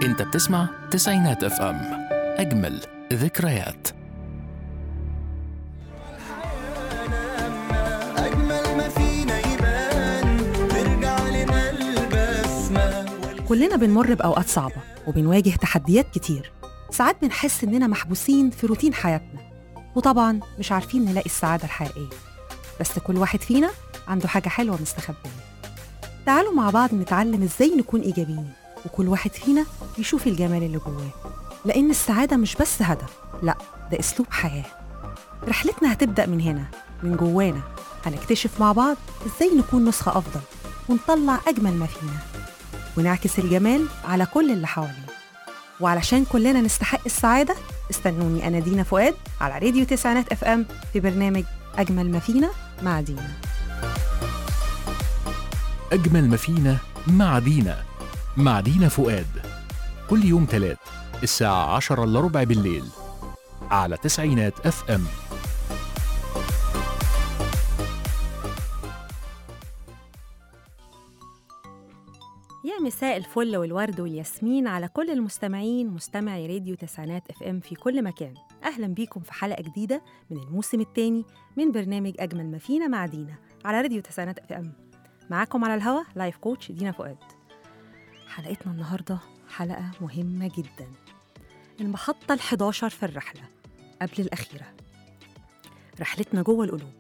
انت بتسمع تسعينات اف ام اجمل ذكريات أجمل ما فينا يبان ترجع لنا البسمة كلنا بنمر بأوقات صعبة وبنواجه تحديات كتير ساعات بنحس إننا محبوسين في روتين حياتنا وطبعا مش عارفين نلاقي السعادة الحقيقية بس كل واحد فينا عنده حاجة حلوة مستخبية تعالوا مع بعض نتعلم إزاي نكون إيجابيين وكل واحد فينا يشوف الجمال اللي جواه لأن السعادة مش بس هدف لأ ده أسلوب حياة رحلتنا هتبدأ من هنا من جوانا هنكتشف مع بعض إزاي نكون نسخة أفضل ونطلع أجمل ما فينا ونعكس الجمال على كل اللي حوالينا وعلشان كلنا نستحق السعادة استنوني أنا دينا فؤاد على راديو تسعينات اف ام في برنامج أجمل ما فينا مع دينا اجمل ما فينا مع دينا مع دينا فؤاد كل يوم تلات الساعة عشرة إلا ربع بالليل على تسعينات اف ام يا مساء الفل والورد والياسمين على كل المستمعين مستمعي راديو تسعينات اف ام في كل مكان اهلا بيكم في حلقه جديده من الموسم الثاني من برنامج اجمل ما فينا مع دينا على راديو تسعينات اف ام معاكم على الهوا لايف كوتش دينا فؤاد حلقتنا النهارده حلقه مهمه جدا المحطه ال11 في الرحله قبل الاخيره رحلتنا جوه القلوب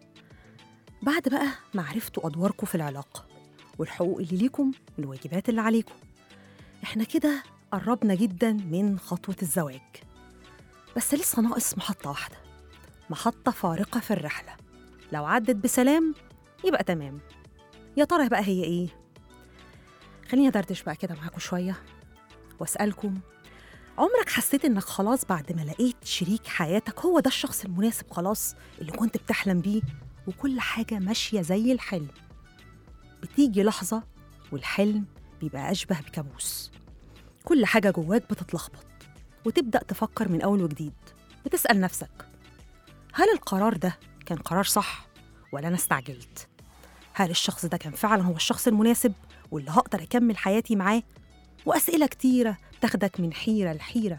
بعد بقى ما عرفتوا ادواركم في العلاقه والحقوق اللي ليكم والواجبات اللي عليكم احنا كده قربنا جدا من خطوة الزواج بس لسه ناقص محطة واحدة محطة فارقة في الرحلة لو عدت بسلام يبقى تمام يا ترى بقى هي ايه؟ خليني أدردش بقى كده معاكم شوية وأسألكم عمرك حسيت إنك خلاص بعد ما لقيت شريك حياتك هو ده الشخص المناسب خلاص اللي كنت بتحلم بيه وكل حاجة ماشية زي الحلم بتيجي لحظة والحلم بيبقى أشبه بكابوس كل حاجة جواك بتتلخبط وتبدأ تفكر من أول وجديد وتسأل نفسك هل القرار ده كان قرار صح ولا أنا استعجلت؟ هل الشخص ده كان فعلا هو الشخص المناسب واللي هقدر أكمل حياتي معاه؟ وأسئلة كتيرة تاخدك من حيرة لحيرة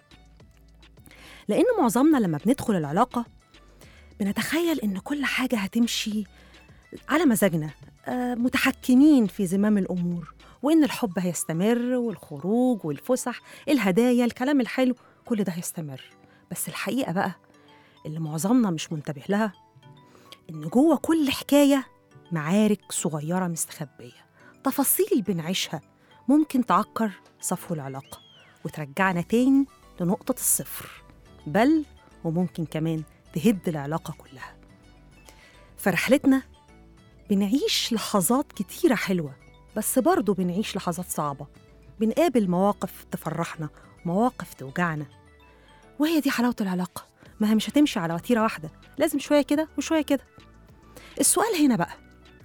لأن معظمنا لما بندخل العلاقة بنتخيل إن كل حاجة هتمشي على مزاجنا آه، متحكمين في زمام الأمور وإن الحب هيستمر والخروج والفسح الهدايا الكلام الحلو كل ده هيستمر بس الحقيقة بقى اللي معظمنا مش منتبه لها إن جوه كل حكاية معارك صغيرة مستخبية تفاصيل بنعيشها ممكن تعكر صفو العلاقة وترجعنا تاني لنقطة الصفر بل وممكن كمان تهد العلاقة كلها فرحلتنا بنعيش لحظات كتيرة حلوة بس برضه بنعيش لحظات صعبة بنقابل مواقف تفرحنا مواقف توجعنا وهي دي حلاوة العلاقة ما هي مش هتمشي على وتيرة واحدة لازم شوية كده وشوية كده السؤال هنا بقى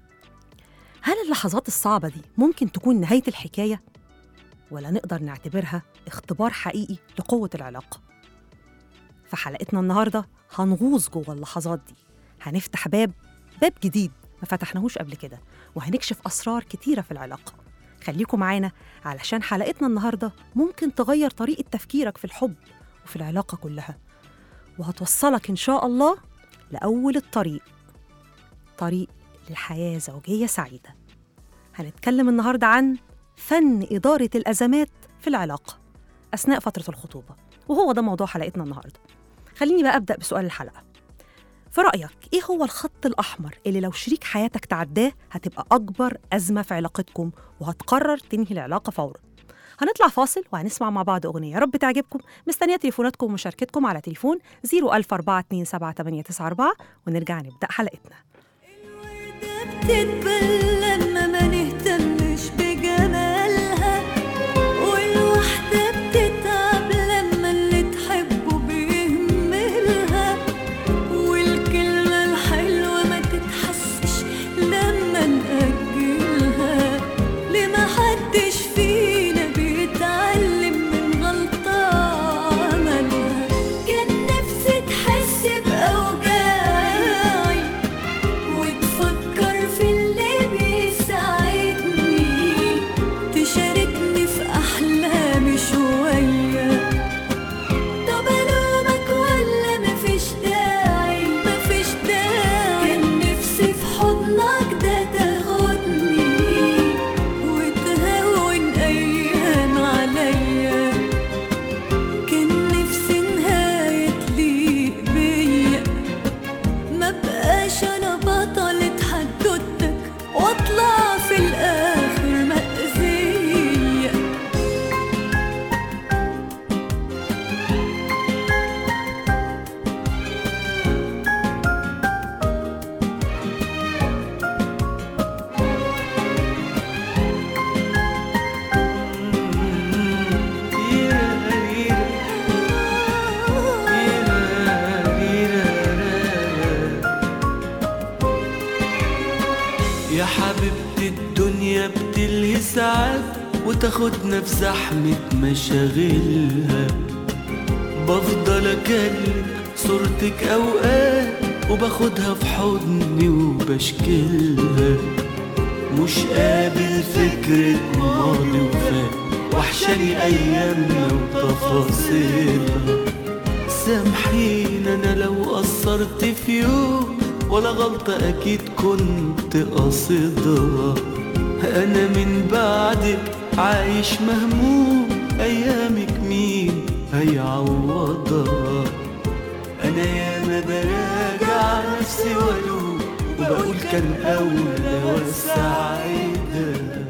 هل اللحظات الصعبة دي ممكن تكون نهاية الحكاية؟ ولا نقدر نعتبرها اختبار حقيقي لقوة العلاقة؟ في حلقتنا النهاردة هنغوص جوه اللحظات دي هنفتح باب باب جديد ما فتحناهوش قبل كده وهنكشف أسرار كتيرة في العلاقة خليكم معانا علشان حلقتنا النهاردة ممكن تغير طريقة تفكيرك في الحب وفي العلاقة كلها وهتوصلك إن شاء الله لأول الطريق طريق لحياة زوجية سعيدة هنتكلم النهاردة عن فن إدارة الأزمات في العلاقة أثناء فترة الخطوبة وهو ده موضوع حلقتنا النهاردة خليني بقى أبدأ بسؤال الحلقة في رأيك إيه هو الخط الأحمر اللي لو شريك حياتك تعداه هتبقى أكبر أزمة في علاقتكم وهتقرر تنهي العلاقة فورا هنطلع فاصل وهنسمع مع بعض أغنية يا رب تعجبكم مستنية تليفوناتكم ومشاركتكم على تليفون 004278994 ونرجع نبدأ حلقتنا بتتبل لما ما نهتمش بجمالها والوحدة بتتعب لما اللي تحبه بيهملها والكلمة الحلوة ما تتحسش لما نأجلها ليه ما حدش فينا بيتعلم من غلطة عملها كان نفسي تحس بأوجاعي وتفكر في اللي الدنيا بتلهي ساعات وتاخدنا في زحمة مشاغلها بفضل اكلم صورتك اوقات وباخدها في حضني وبشكلها مش قابل فكرة ماضي وفات وحشاني ايامنا وتفاصيلها سامحين انا لو قصرت في يوم ولا غلطة اكيد كنت قاصدها انا من بعدك عايش مهموم ايامك مين هيعوضها انا ياما براجع نفسي والوم وبقول كان اولى وسعيدها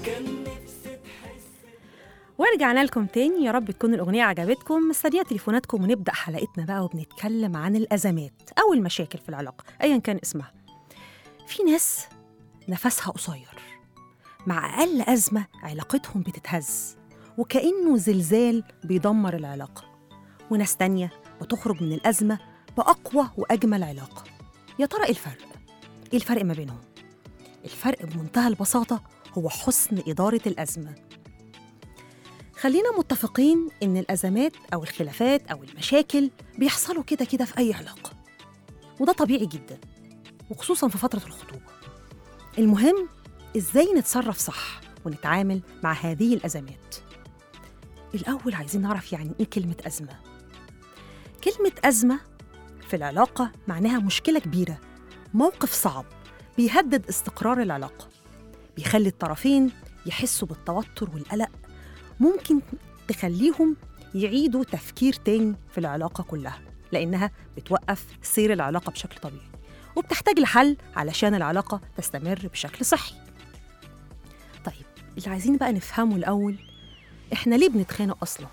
ورجعنا لكم تاني يا رب تكون الأغنية عجبتكم مستنية تليفوناتكم ونبدأ حلقتنا بقى وبنتكلم عن الأزمات أو المشاكل في العلاقة أيا كان اسمها في ناس نفسها قصير مع أقل أزمة علاقتهم بتتهز وكأنه زلزال بيدمر العلاقة وناس تانية بتخرج من الأزمة بأقوى وأجمل علاقة يا ترى إيه الفرق؟ إيه الفرق ما بينهم؟ الفرق بمنتهى البساطة هو حسن إدارة الأزمة خلينا متفقين إن الأزمات أو الخلافات أو المشاكل بيحصلوا كده كده في أي علاقة وده طبيعي جدا وخصوصا في فترة الخطوبة المهم إزاي نتصرف صح ونتعامل مع هذه الأزمات الأول عايزين نعرف يعني إيه كلمة أزمة كلمة أزمة في العلاقة معناها مشكلة كبيرة موقف صعب بيهدد استقرار العلاقة بيخلي الطرفين يحسوا بالتوتر والقلق ممكن تخليهم يعيدوا تفكير تاني في العلاقة كلها لأنها بتوقف سير العلاقة بشكل طبيعي وبتحتاج لحل علشان العلاقة تستمر بشكل صحي طيب اللي عايزين بقى نفهمه الأول إحنا ليه بنتخانق أصلا؟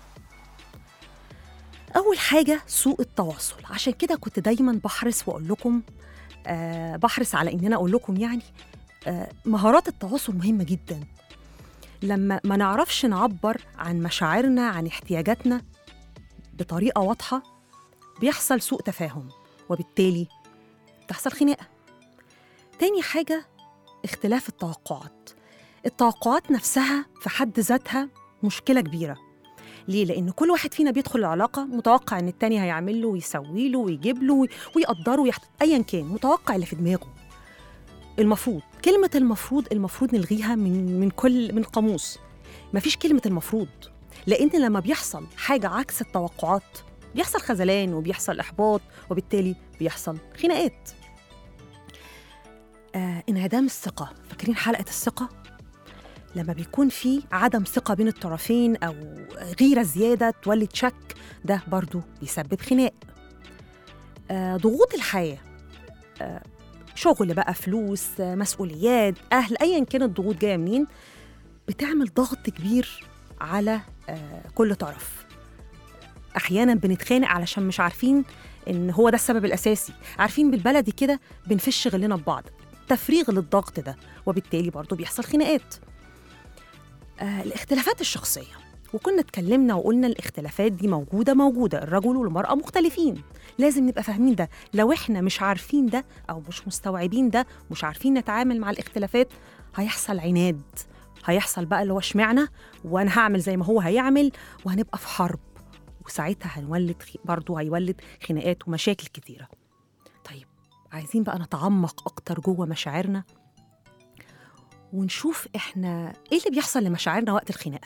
أول حاجة سوء التواصل عشان كده كنت دايما بحرص وأقول لكم آه بحرص على إن أنا أقول لكم يعني آه مهارات التواصل مهمة جدا لما ما نعرفش نعبر عن مشاعرنا عن احتياجاتنا بطريقة واضحة بيحصل سوء تفاهم وبالتالي تحصل خناقة تاني حاجة اختلاف التوقعات التوقعات نفسها في حد ذاتها مشكلة كبيرة ليه؟ لأن كل واحد فينا بيدخل العلاقة متوقع إن التاني هيعمل له ويسوي له ويجيب له ويقدره ويحت... أيا كان متوقع اللي في دماغه المفروض كلمة المفروض المفروض نلغيها من من كل من قاموس مفيش كلمة المفروض لأن لما بيحصل حاجة عكس التوقعات بيحصل خذلان وبيحصل إحباط وبالتالي بيحصل خناقات آه انعدام الثقة فاكرين حلقة الثقة؟ لما بيكون في عدم ثقة بين الطرفين أو غيرة زيادة تولد شك ده برضو بيسبب خناق آه ضغوط الحياة آه شغل بقى فلوس آه، مسؤوليات أهل أيا كانت الضغوط جاية منين بتعمل ضغط كبير على آه كل طرف أحيانا بنتخانق علشان مش عارفين إن هو ده السبب الأساسي عارفين بالبلدي كده بنفش غلنا ببعض تفريغ للضغط ده وبالتالي برضو بيحصل خناقات آه الاختلافات الشخصية وكنا اتكلمنا وقلنا الاختلافات دي موجودة موجودة الرجل والمرأة مختلفين لازم نبقى فاهمين ده لو احنا مش عارفين ده أو مش مستوعبين ده مش عارفين نتعامل مع الاختلافات هيحصل عناد هيحصل بقى اللي هو اشمعنى وانا هعمل زي ما هو هيعمل وهنبقى في حرب وساعتها هنولد خي- برضه هيولد خناقات ومشاكل كتيرة طيب عايزين بقى نتعمق أكتر جوه مشاعرنا ونشوف احنا ايه اللي بيحصل لمشاعرنا وقت الخناقه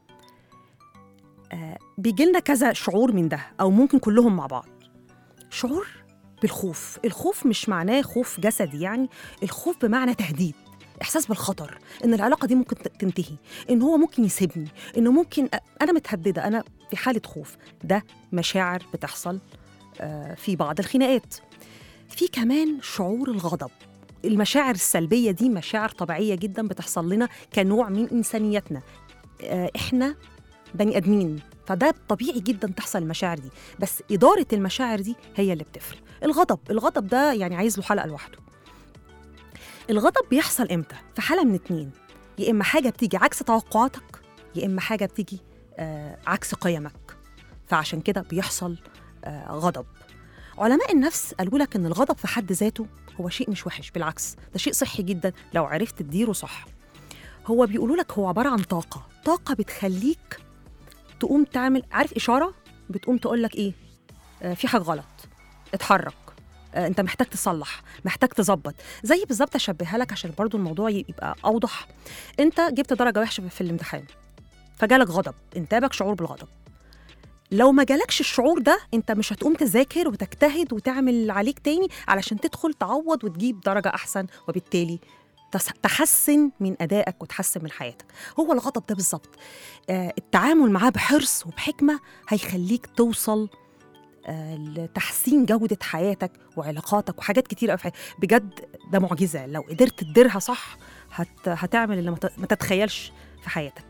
آه بيجي لنا كذا شعور من ده او ممكن كلهم مع بعض شعور بالخوف الخوف مش معناه خوف جسدي يعني الخوف بمعنى تهديد احساس بالخطر ان العلاقه دي ممكن ت- تنتهي ان هو ممكن يسيبني انه ممكن أ- انا متهدده انا في حاله خوف ده مشاعر بتحصل آه، في بعض الخناقات في كمان شعور الغضب المشاعر السلبية دي مشاعر طبيعية جدا بتحصل لنا كنوع من إنسانيتنا آه، إحنا بني آدمين فده طبيعي جدا تحصل المشاعر دي بس إدارة المشاعر دي هي اللي بتفرق الغضب الغضب ده يعني عايز له حلقة لوحده الغضب بيحصل إمتى؟ في حالة من اتنين يا إما حاجة بتيجي عكس توقعاتك يا إما حاجة بتيجي آه، عكس قيمك فعشان كده بيحصل آه، غضب علماء النفس قالوا لك ان الغضب في حد ذاته هو شيء مش وحش بالعكس ده شيء صحي جدا لو عرفت تديره صح هو بيقولوا لك هو عباره عن طاقه طاقه بتخليك تقوم تعمل عارف اشاره بتقوم تقول لك ايه آه في حاجه غلط اتحرك آه انت محتاج تصلح محتاج تظبط زي بالظبط اشبهها لك عشان برضو الموضوع يبقى اوضح انت جبت درجه وحشه في الامتحان فجالك غضب انتابك شعور بالغضب لو ما جالكش الشعور ده انت مش هتقوم تذاكر وتجتهد وتعمل اللي عليك تاني علشان تدخل تعوض وتجيب درجة أحسن وبالتالي تس- تحسن من أدائك وتحسن من حياتك هو الغضب ده بالظبط آه التعامل معاه بحرص وبحكمة هيخليك توصل آه لتحسين جودة حياتك وعلاقاتك وحاجات كتير قوي في حياتك بجد ده معجزة لو قدرت تديرها صح هت هتعمل اللي ما ت- ما تتخيلش في حياتك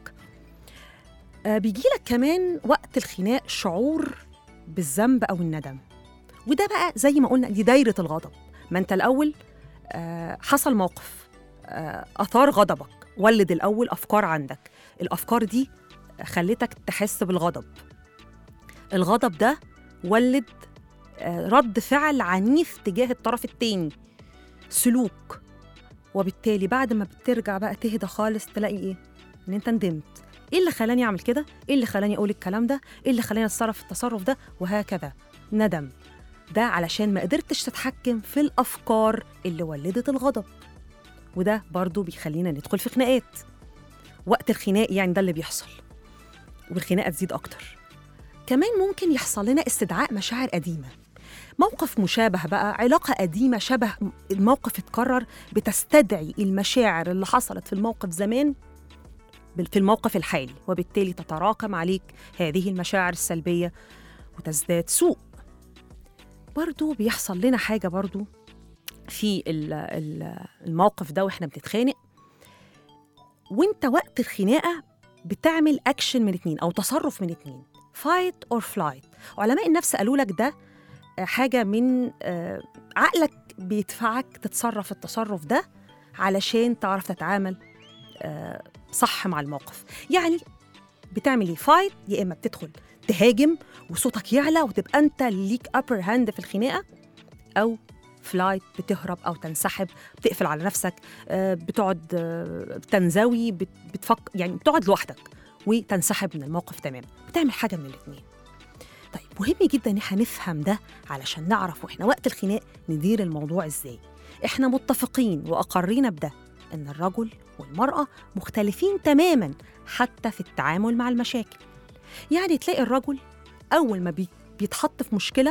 آه بيجي لك كمان وقت الخناق شعور بالذنب او الندم وده بقى زي ما قلنا دي دايره الغضب ما انت الاول آه حصل موقف آه اثار غضبك ولد الاول افكار عندك الافكار دي خلتك تحس بالغضب الغضب ده ولد آه رد فعل عنيف تجاه الطرف التاني سلوك وبالتالي بعد ما بترجع بقى تهدى خالص تلاقي ايه ان انت ندمت ايه اللي خلاني اعمل كده ايه اللي خلاني اقول الكلام ده ايه اللي خلاني اتصرف التصرف ده وهكذا ندم ده علشان ما قدرتش تتحكم في الافكار اللي ولدت الغضب وده برضو بيخلينا ندخل في خناقات وقت الخناق يعني ده اللي بيحصل والخناقه تزيد اكتر كمان ممكن يحصل لنا استدعاء مشاعر قديمه موقف مشابه بقى علاقة قديمة شبه الموقف اتكرر بتستدعي المشاعر اللي حصلت في الموقف زمان بال- في الموقف الحالي وبالتالي تتراكم عليك هذه المشاعر السلبية وتزداد سوء برضو بيحصل لنا حاجة برضو في ال- ال- الموقف ده واحنا بنتخانق وانت وقت الخناقة بتعمل اكشن من اتنين او تصرف من اتنين فايت اور فلايت علماء النفس قالوا لك ده آه، حاجة من آه، عقلك بيدفعك تتصرف التصرف ده علشان تعرف تتعامل آه، صح مع الموقف يعني بتعمل ايه فايت يا اما بتدخل تهاجم وصوتك يعلى وتبقى انت ليك ابر هاند في الخناقه او فلايت بتهرب او تنسحب بتقفل على نفسك آه، بتقعد آه، تنزوي بت- بتفكر يعني بتقعد لوحدك وتنسحب من الموقف تماما بتعمل حاجه من الاثنين طيب مهم جدا ان احنا نفهم ده علشان نعرف واحنا وقت الخناق ندير الموضوع ازاي احنا متفقين واقرينا بده ان الرجل والمراه مختلفين تماما حتى في التعامل مع المشاكل يعني تلاقي الرجل اول ما بي بيتحط في مشكله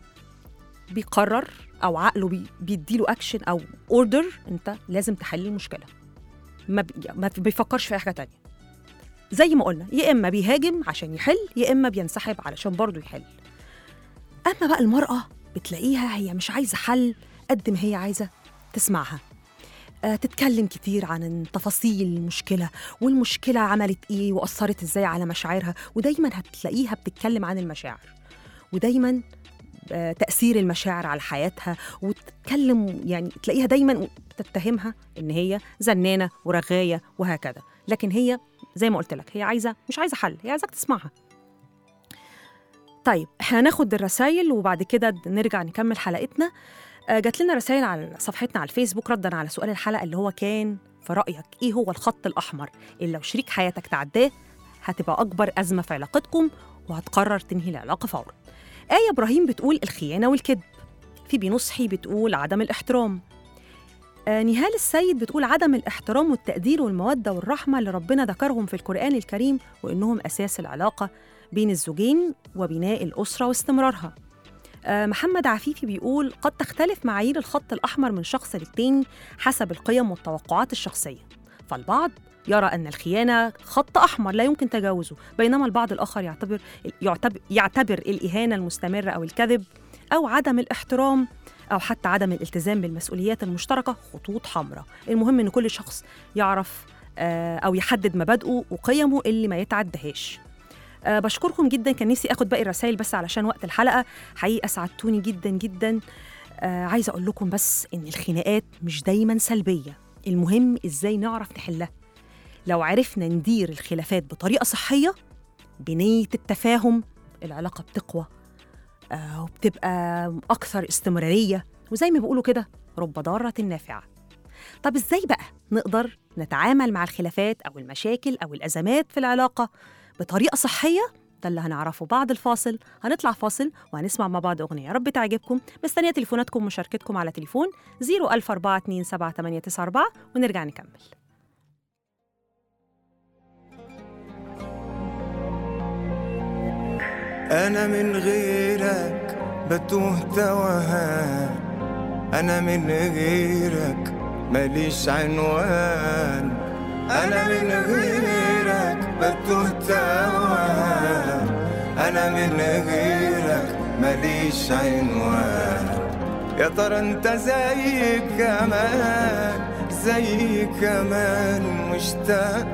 بيقرر او عقله بي بيديله اكشن او اوردر انت لازم تحل المشكله ما, بي ما بيفكرش في اي حاجه تانية زي ما قلنا يا اما بيهاجم عشان يحل يا اما بينسحب علشان برضه يحل اما بقى المراه بتلاقيها هي مش عايزه حل قد ما هي عايزه تسمعها آه، تتكلم كتير عن تفاصيل المشكلة والمشكلة عملت إيه وأثرت إزاي على مشاعرها ودايما هتلاقيها بتتكلم عن المشاعر ودايما آه، تأثير المشاعر على حياتها وتتكلم يعني تلاقيها دايما بتتهمها إن هي زنانة ورغاية وهكذا لكن هي زي ما قلت لك هي عايزة مش عايزة حل هي عايزاك تسمعها طيب احنا هناخد الرسائل وبعد كده نرجع نكمل حلقتنا آه، جات لنا رسائل على صفحتنا على الفيسبوك ردا على سؤال الحلقه اللي هو كان في رايك ايه هو الخط الاحمر اللي لو شريك حياتك تعداه هتبقى اكبر ازمه في علاقتكم وهتقرر تنهي العلاقه فورا ايه ابراهيم بتقول الخيانه والكذب في بنصحي بتقول عدم الاحترام آه نهال السيد بتقول عدم الاحترام والتقدير والموده والرحمه اللي ربنا ذكرهم في القران الكريم وانهم اساس العلاقه بين الزوجين وبناء الاسره واستمرارها آه، محمد عفيفي بيقول قد تختلف معايير الخط الأحمر من شخص للتاني حسب القيم والتوقعات الشخصية فالبعض يرى أن الخيانة خط أحمر لا يمكن تجاوزه بينما البعض الآخر يعتبر يعتبر, يعتبر الإهانة المستمرة أو الكذب أو عدم الاحترام أو حتى عدم الالتزام بالمسؤوليات المشتركة خطوط حمراء المهم أن كل شخص يعرف آه، أو يحدد مبادئه وقيمه اللي ما يتعدهاش أه بشكركم جدا كان نفسي اخد باقي الرسائل بس علشان وقت الحلقه حقيقي اسعدتوني جدا جدا أه عايزه اقول لكم بس ان الخناقات مش دايما سلبيه المهم ازاي نعرف نحلها لو عرفنا ندير الخلافات بطريقه صحيه بنيه التفاهم العلاقه بتقوى آه، وبتبقى أكثر استمرارية وزي ما بيقولوا كده رب ضارة نافعة طب إزاي بقى نقدر نتعامل مع الخلافات أو المشاكل أو الأزمات في العلاقة بطريقة صحية ده اللي هنعرفه بعد الفاصل هنطلع فاصل وهنسمع مع بعض أغنية يا رب تعجبكم مستنية تليفوناتكم ومشاركتكم على تليفون 004278894 ونرجع نكمل أنا من غيرك بتوه توهان أنا من غيرك ماليش عنوان أنا من غيرك بتوه توهان أنا من غيرك ماليش عنوان يا ترى انت زي كمان زي كمان مشتاق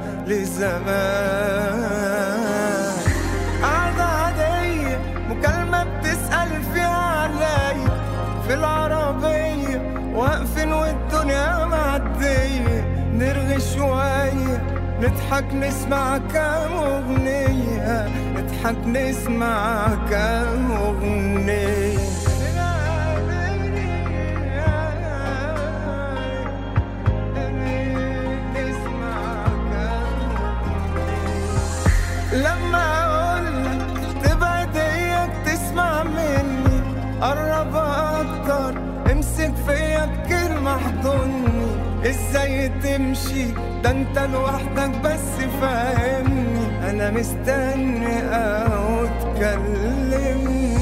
لزمان قعدة عادية مكالمة بتسأل فيها عليا في العربية واقفين والدنيا معدية نرغي شوية نضحك نسمع كام أغنية نضحك نسمع كام أغنية نسمع كام لما اقولك تبعد اياك تسمع مني قرب اكتر امسك فيا بكلمة احضني ازاي تمشي ده انت لوحدك بس فاهمني انا مستني او تكلمني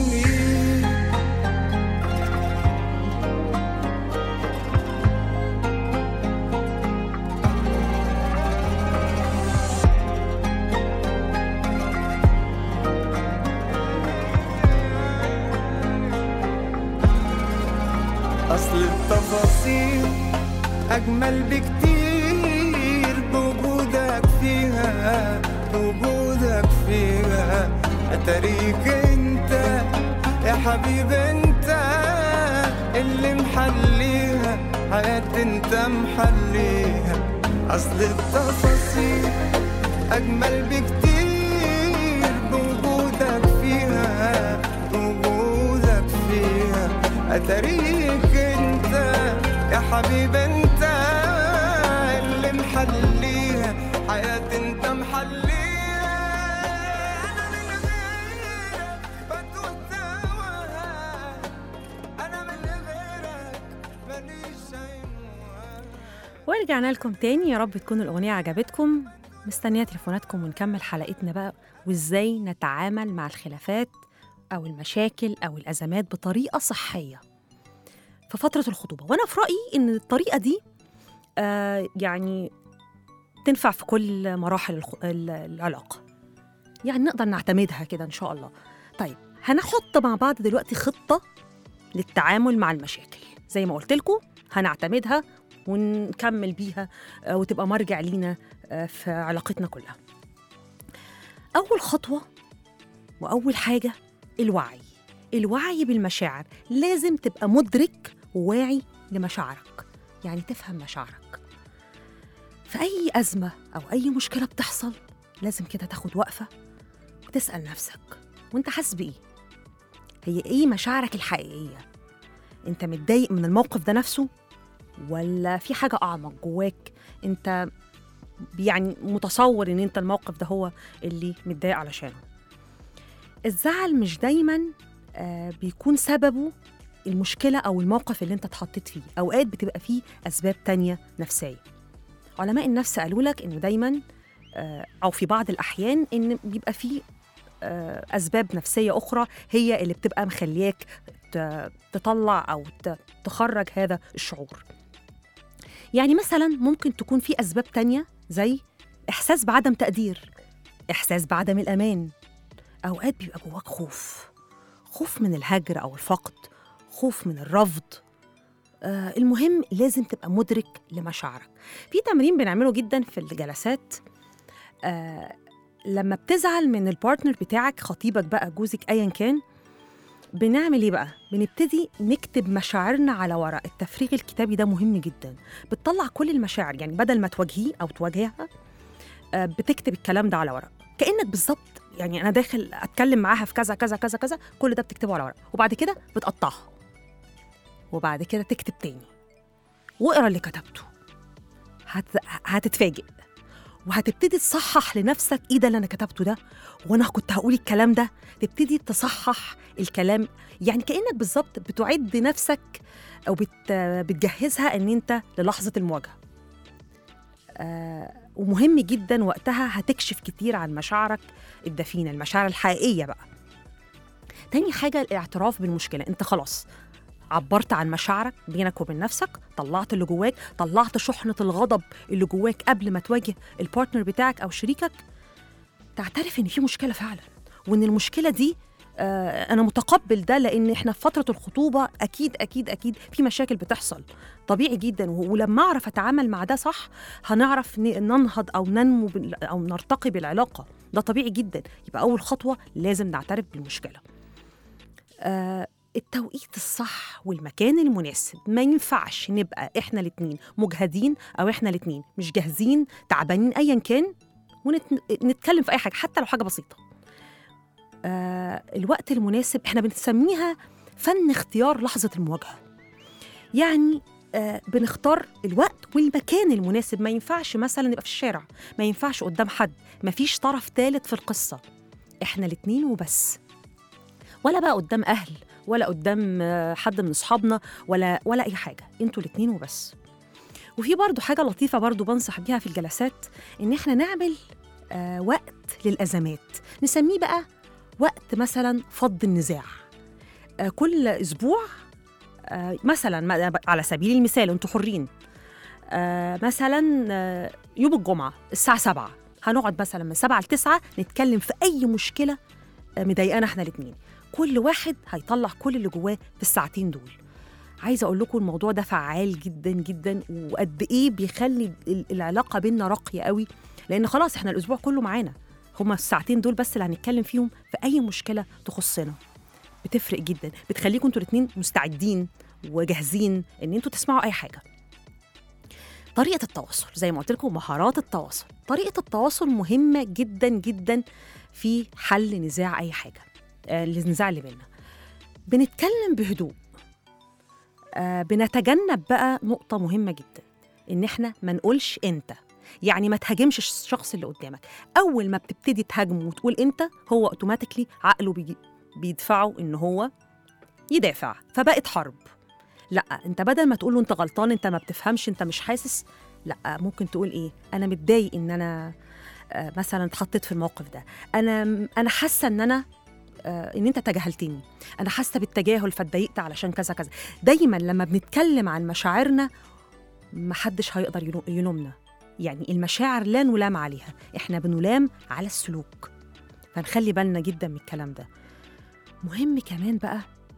أصل التفاصيل أجمل بكتير بوجودك فيها بوجودك فيها أتاريك أنت يا حبيب أنت اللي محليها حياتي أنت محليها أصل التفاصيل أجمل بكتير بوجودك فيها بوجودك فيها أتاريك أنت يا حبيب أنت اللي محليها حياتي أنت محليها أنا من غيرك بتوه توهان أنا من غيرك ماليش عنوان ورجعنا لكم تاني يا رب تكون الأغنية عجبتكم مستنية تليفوناتكم ونكمل حلقتنا بقى وإزاي نتعامل مع الخلافات أو المشاكل أو الأزمات بطريقة صحية في فترة الخطوبة وأنا في رأيي إن الطريقة دي آه يعني تنفع في كل مراحل الخ- ال- العلاقة يعني نقدر نعتمدها كده إن شاء الله طيب هنحط مع بعض دلوقتي خطة للتعامل مع المشاكل زي ما قلت لكم هنعتمدها ونكمل بيها آه، وتبقى مرجع لينا آه، في علاقتنا كلها أول خطوة وأول حاجة الوعي الوعي بالمشاعر لازم تبقى مدرك وواعي لمشاعرك يعني تفهم مشاعرك في أي أزمة أو أي مشكلة بتحصل لازم كده تاخد وقفة وتسأل نفسك وانت حاسس بإيه هي إيه مشاعرك الحقيقية انت متضايق من الموقف ده نفسه ولا في حاجة أعمق جواك انت يعني متصور ان انت الموقف ده هو اللي متضايق علشانه الزعل مش دايما آه، بيكون سببه المشكلة أو الموقف اللي انت اتحطيت فيه أوقات بتبقى فيه أسباب تانية نفسية علماء النفس قالوا لك إنه دايما آه، أو في بعض الأحيان إن بيبقى فيه آه، أسباب نفسية أخرى هي اللي بتبقى مخلياك ت- تطلع أو ت- تخرج هذا الشعور يعني مثلا ممكن تكون في أسباب تانية زي إحساس بعدم تقدير إحساس بعدم الأمان أوقات بيبقى جواك خوف خوف من الهجر أو الفقد خوف من الرفض آه المهم لازم تبقى مدرك لمشاعرك في تمرين بنعمله جدا في الجلسات آه لما بتزعل من البارتنر بتاعك خطيبك بقى جوزك أيا كان بنعمل ايه بقى؟ بنبتدي نكتب مشاعرنا على ورق، التفريغ الكتابي ده مهم جدا، بتطلع كل المشاعر يعني بدل ما تواجهيه او تواجهها آه، بتكتب الكلام ده على ورق، كانك بالظبط يعني انا داخل اتكلم معاها في كذا كذا كذا كذا كل ده بتكتبه على ورق وبعد كده بتقطعها وبعد كده تكتب تاني واقرا اللي كتبته هت... هتتفاجئ وهتبتدي تصحح لنفسك ايه ده اللي انا كتبته ده وانا كنت هقول الكلام ده تبتدي تصحح الكلام يعني كانك بالظبط بتعد نفسك او بت... بتجهزها ان انت للحظه المواجهه آه ومهم جدا وقتها هتكشف كتير عن مشاعرك الدفينه المشاعر الحقيقيه بقى تاني حاجه الاعتراف بالمشكله انت خلاص عبرت عن مشاعرك بينك وبين نفسك طلعت اللي جواك طلعت شحنة الغضب اللي جواك قبل ما تواجه البارتنر بتاعك أو شريكك تعترف إن في مشكلة فعلا وإن المشكلة دي آه أنا متقبل ده لأن إحنا في فترة الخطوبة أكيد أكيد أكيد في مشاكل بتحصل طبيعي جدا و- ولما أعرف أتعامل مع ده صح هنعرف ن- ننهض أو ننمو بال- أو نرتقي بالعلاقة ده طبيعي جدا يبقى أول خطوة لازم نعترف بالمشكلة آه التوقيت الصح والمكان المناسب ما ينفعش نبقى احنا الاتنين مجهدين او احنا الاتنين مش جاهزين تعبانين ايا كان ونتكلم في اي حاجه حتى لو حاجه بسيطه آه الوقت المناسب احنا بنسميها فن اختيار لحظه المواجهه يعني آه بنختار الوقت والمكان المناسب ما ينفعش مثلا نبقى في الشارع ما ينفعش قدام حد ما فيش طرف ثالث في القصه احنا الاتنين وبس ولا بقى قدام اهل ولا قدام آه، حد من اصحابنا ولا ولا اي حاجه انتوا الاتنين وبس وفي برضو حاجه لطيفه برضو بنصح بيها في الجلسات ان احنا نعمل آه وقت للازمات نسميه بقى وقت مثلا فض النزاع آه كل اسبوع آه مثلا ما- على سبيل المثال انتوا حرين آه مثلا آه يوم الجمعه الساعه 7 هنقعد مثلا من 7 ل 9 نتكلم في اي مشكله آه، مضايقانا احنا الاثنين كل واحد هيطلع كل اللي جواه في الساعتين دول عايزه اقول لكم الموضوع ده فعال جدا جدا وقد ايه بيخلي ال- العلاقه بينا راقيه قوي لان خلاص احنا الاسبوع كله معانا هما الساعتين دول بس اللي هنتكلم فيهم في اي مشكله تخصنا بتفرق جدا بتخليكم انتوا الاثنين مستعدين وجاهزين ان انتوا تسمعوا اي حاجه طريقه التواصل زي ما قلت لكم مهارات التواصل طريقه التواصل مهمه جدا جدا في حل نزاع اي حاجه آه، النزاع اللي بينا بنتكلم بهدوء آه بنتجنب بقى نقطة مهمة جدا إن إحنا ما نقولش أنت يعني ما تهاجمش الشخص اللي قدامك أول ما بتبتدي تهاجمه وتقول أنت هو أوتوماتيكلي عقله بيجي بيدفعه إن هو يدافع فبقت حرب لا انت بدل ما تقول له انت غلطان انت ما بتفهمش انت مش حاسس لا ممكن تقول ايه انا متضايق ان انا آه، مثلا اتحطيت في الموقف ده انا انا حاسه ان انا آه، ان انت تجاهلتني انا حاسه بالتجاهل فاتضايقت علشان كذا كذا دايما لما بنتكلم عن مشاعرنا محدش هيقدر يلو- يلومنا يعني المشاعر لا نلام عليها احنا بنلام على السلوك فنخلي بالنا جدا من الكلام ده مهم كمان بقى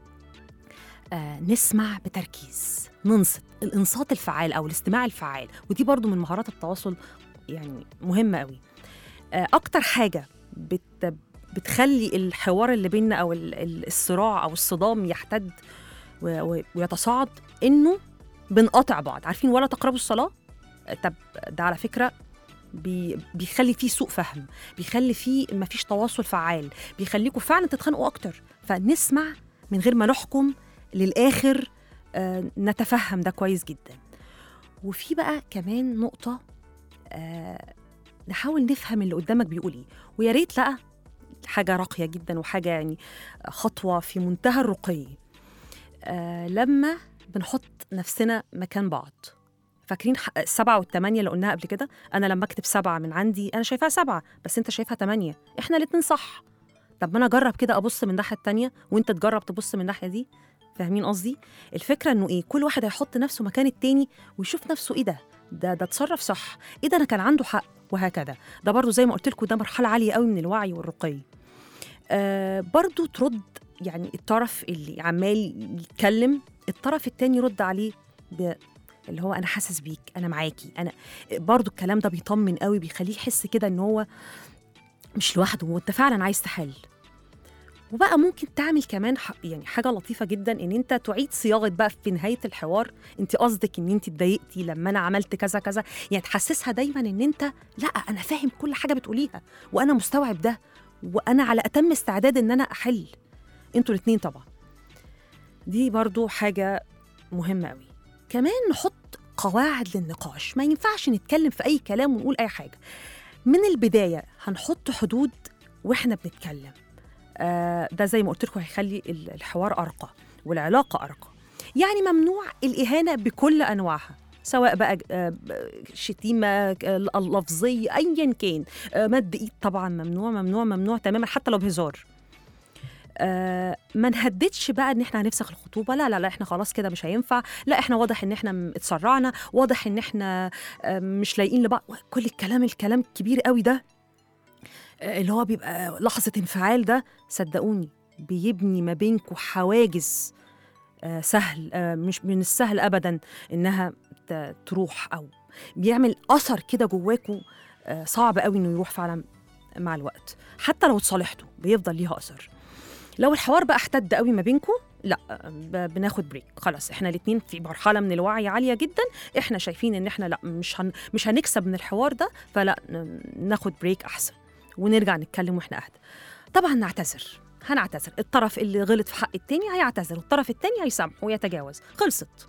آه نسمع بتركيز ننصت الانصات الفعال او الاستماع الفعال ودي برضو من مهارات التواصل يعني مهمه قوي آه اكتر حاجه بت بتخلي الحوار اللي بيننا او ال- ال- الصراع او الصدام يحتد و- و- ويتصاعد انه بنقاطع بعض عارفين ولا تقربوا الصلاه آه، طب ده على فكره بي بيخلي فيه سوء فهم بيخلي فيه مفيش تواصل فعال بيخليكم فعلا تتخانقوا اكتر فنسمع من غير ما نحكم للاخر آه نتفهم ده كويس جدا وفي بقى كمان نقطه آه نحاول نفهم اللي قدامك بيقول ايه ويا ريت لا حاجه راقيه جدا وحاجه يعني خطوه في منتهى الرقي آه لما بنحط نفسنا مكان بعض فاكرين ح- السبعة والثمانية اللي قلناها قبل كده أنا لما أكتب سبعة من عندي أنا شايفاها سبعة بس أنت شايفها ثمانية إحنا الاتنين صح طب ما أنا أجرب كده أبص من الناحية التانية وأنت تجرب تبص من الناحية دي فاهمين قصدي؟ الفكرة إنه إيه كل واحد هيحط نفسه مكان التاني ويشوف نفسه إيه ده ده ده اتصرف صح إيه ده أنا كان عنده حق وهكذا ده برضو زي ما قلت لكم ده مرحلة عالية قوي من الوعي والرقي آه برضو ترد يعني الطرف اللي عمال يتكلم الطرف التاني يرد عليه ب اللي هو انا حاسس بيك انا معاكي انا برضو الكلام ده بيطمن قوي بيخليه يحس كده ان هو مش لوحده وانت فعلا عايز تحل وبقى ممكن تعمل كمان ح- يعني حاجه لطيفه جدا ان انت تعيد صياغه بقى في نهايه الحوار انت قصدك ان انت اتضايقتي لما انا عملت كذا كذا يعني تحسسها دايما ان انت لا انا فاهم كل حاجه بتقوليها وانا مستوعب ده وانا على اتم استعداد ان انا احل انتوا الاثنين طبعا دي برضو حاجه مهمه قوي كمان نحط قواعد للنقاش ما ينفعش نتكلم في اي كلام ونقول اي حاجه من البدايه هنحط حدود واحنا بنتكلم آه ده زي ما قلت لكم هيخلي ال- الحوار ارقى والعلاقه ارقى يعني ممنوع الاهانه بكل انواعها سواء بقى آه، ب- شتيمه آه، لفظيه ايا كان آه، مد ايد طبعا ممنوع ممنوع ممنوع تماما حتى لو بهزار آه ما نهددش بقى ان احنا هنفسخ الخطوبه لا لا لا احنا خلاص كده مش هينفع لا احنا واضح ان احنا م- اتسرعنا واضح ان احنا آه مش لايقين لبعض كل الكلام الكلام الكبير قوي ده آه اللي هو بيبقى لحظه انفعال ده صدقوني بيبني ما بينكم حواجز آه سهل آه مش من السهل ابدا انها ت- تروح او بيعمل اثر كده جواكوا آه صعب قوي انه يروح فعلا مع الوقت حتى لو اتصالحتوا بيفضل ليها اثر لو الحوار بقى احتد قوي ما بينكم لا ب- بناخد بريك خلاص احنا الاثنين في مرحله من الوعي عاليه جدا احنا شايفين ان احنا لا مش هن مش هنكسب من الحوار ده فلا ن- ناخد بريك احسن ونرجع نتكلم واحنا اهدى طبعا نعتذر هنعتذر الطرف اللي غلط في حق التاني هيعتذر والطرف التاني هيسامح ويتجاوز خلصت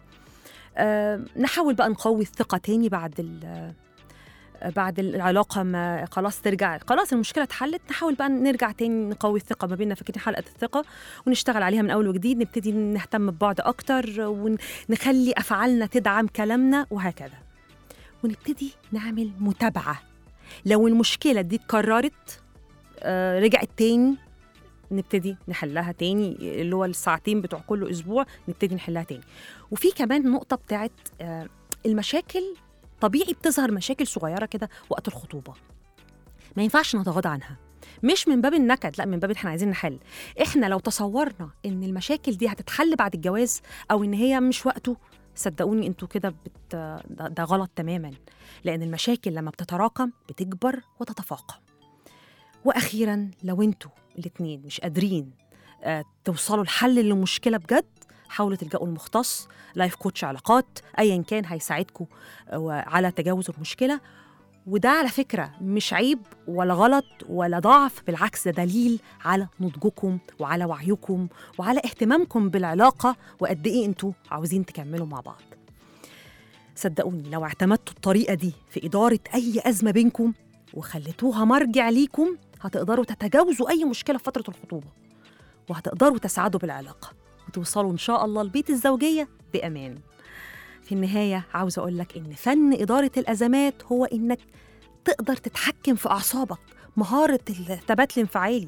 أه نحاول بقى نقوي الثقة تاني بعد ال بعد العلاقة ما خلاص ترجع خلاص المشكلة اتحلت نحاول بقى نرجع تاني نقوي الثقة ما بيننا فاكرين حلقة الثقة ونشتغل عليها من أول وجديد نبتدي نهتم ببعض أكتر ونخلي أفعالنا تدعم كلامنا وهكذا ونبتدي نعمل متابعة لو المشكلة دي اتكررت آه رجعت تاني نبتدي نحلها تاني اللي هو الساعتين بتوع كل اسبوع نبتدي نحلها تاني وفي كمان نقطه بتاعت آه، المشاكل طبيعي بتظهر مشاكل صغيره كده وقت الخطوبه ما ينفعش نتغاضى عنها مش من باب النكد لا من باب احنا عايزين نحل احنا لو تصورنا ان المشاكل دي هتتحل بعد الجواز او ان هي مش وقته صدقوني انتوا كده بت... ده, ده غلط تماما لان المشاكل لما بتتراكم بتكبر وتتفاقم واخيرا لو انتوا الاتنين مش قادرين آه، توصلوا لحل للمشكله بجد حاولوا تلجأوا المختص لايف كوتش علاقات ايا كان هيساعدكم آه، على تجاوز المشكله وده على فكره مش عيب ولا غلط ولا ضعف بالعكس ده دليل على نضجكم وعلى وعيكم وعلى اهتمامكم بالعلاقه وقد ايه انتوا عاوزين تكملوا مع بعض صدقوني لو اعتمدتوا الطريقه دي في اداره اي ازمه بينكم وخليتوها مرجع ليكم هتقدروا تتجاوزوا اي مشكله في فتره الخطوبه وهتقدروا تسعدوا بالعلاقه وتوصلوا ان شاء الله لبيت الزوجيه بامان في النهايه عاوزه اقول لك ان فن اداره الازمات هو انك تقدر تتحكم في اعصابك مهاره الثبات الانفعالي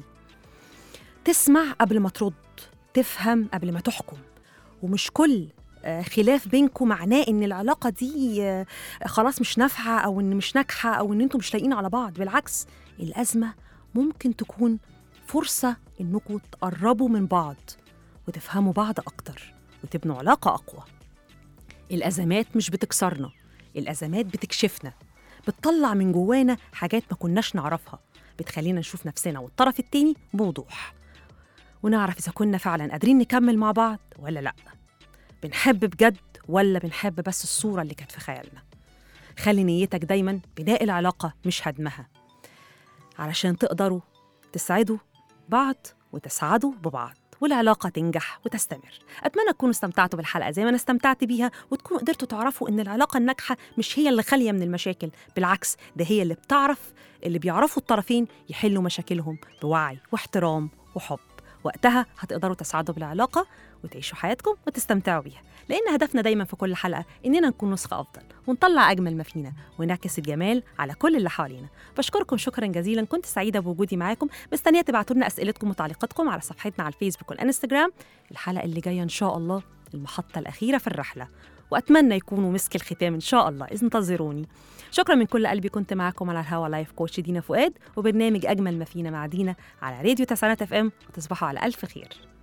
تسمع قبل ما ترد تفهم قبل ما تحكم ومش كل آه، خلاف بينكم معناه ان العلاقه دي آه، خلاص مش نافعه او ان مش ناجحه او ان انتم مش لاقيين على بعض بالعكس الازمه ممكن تكون فرصه انكم تقربوا من بعض وتفهموا بعض اكتر وتبنوا علاقه اقوى الازمات مش بتكسرنا الازمات بتكشفنا بتطلع من جوانا حاجات ما كناش نعرفها بتخلينا نشوف نفسنا والطرف التاني بوضوح ونعرف اذا كنا فعلا قادرين نكمل مع بعض ولا لا بنحب بجد ولا بنحب بس الصوره اللي كانت في خيالنا خلي نيتك دايما بناء العلاقه مش هدمها علشان تقدروا تسعدوا بعض وتسعدوا ببعض والعلاقة تنجح وتستمر أتمنى تكونوا استمتعتوا بالحلقة زي ما أنا استمتعت بيها وتكونوا قدرتوا تعرفوا إن العلاقة الناجحة مش هي اللي خالية من المشاكل بالعكس ده هي اللي بتعرف اللي بيعرفوا الطرفين يحلوا مشاكلهم بوعي واحترام وحب وقتها هتقدروا تسعدوا بالعلاقة وتعيشوا حياتكم وتستمتعوا بيها لأن هدفنا دايما في كل حلقة إننا نكون نسخة أفضل ونطلع أجمل ما فينا ونعكس الجمال على كل اللي حوالينا بشكركم شكرا جزيلا كنت سعيدة بوجودي معاكم مستنية تبعتوا لنا أسئلتكم وتعليقاتكم على صفحتنا على الفيسبوك والإنستجرام الحلقة اللي جاية إن شاء الله المحطة الأخيرة في الرحلة وأتمنى يكونوا مسك الختام إن شاء الله إذ انتظروني شكرا من كل قلبي كنت معاكم على الهوا لايف كوتش دينا فؤاد وبرنامج أجمل ما فينا مع دينا على راديو تسعينات اف ام وتصبحوا على ألف خير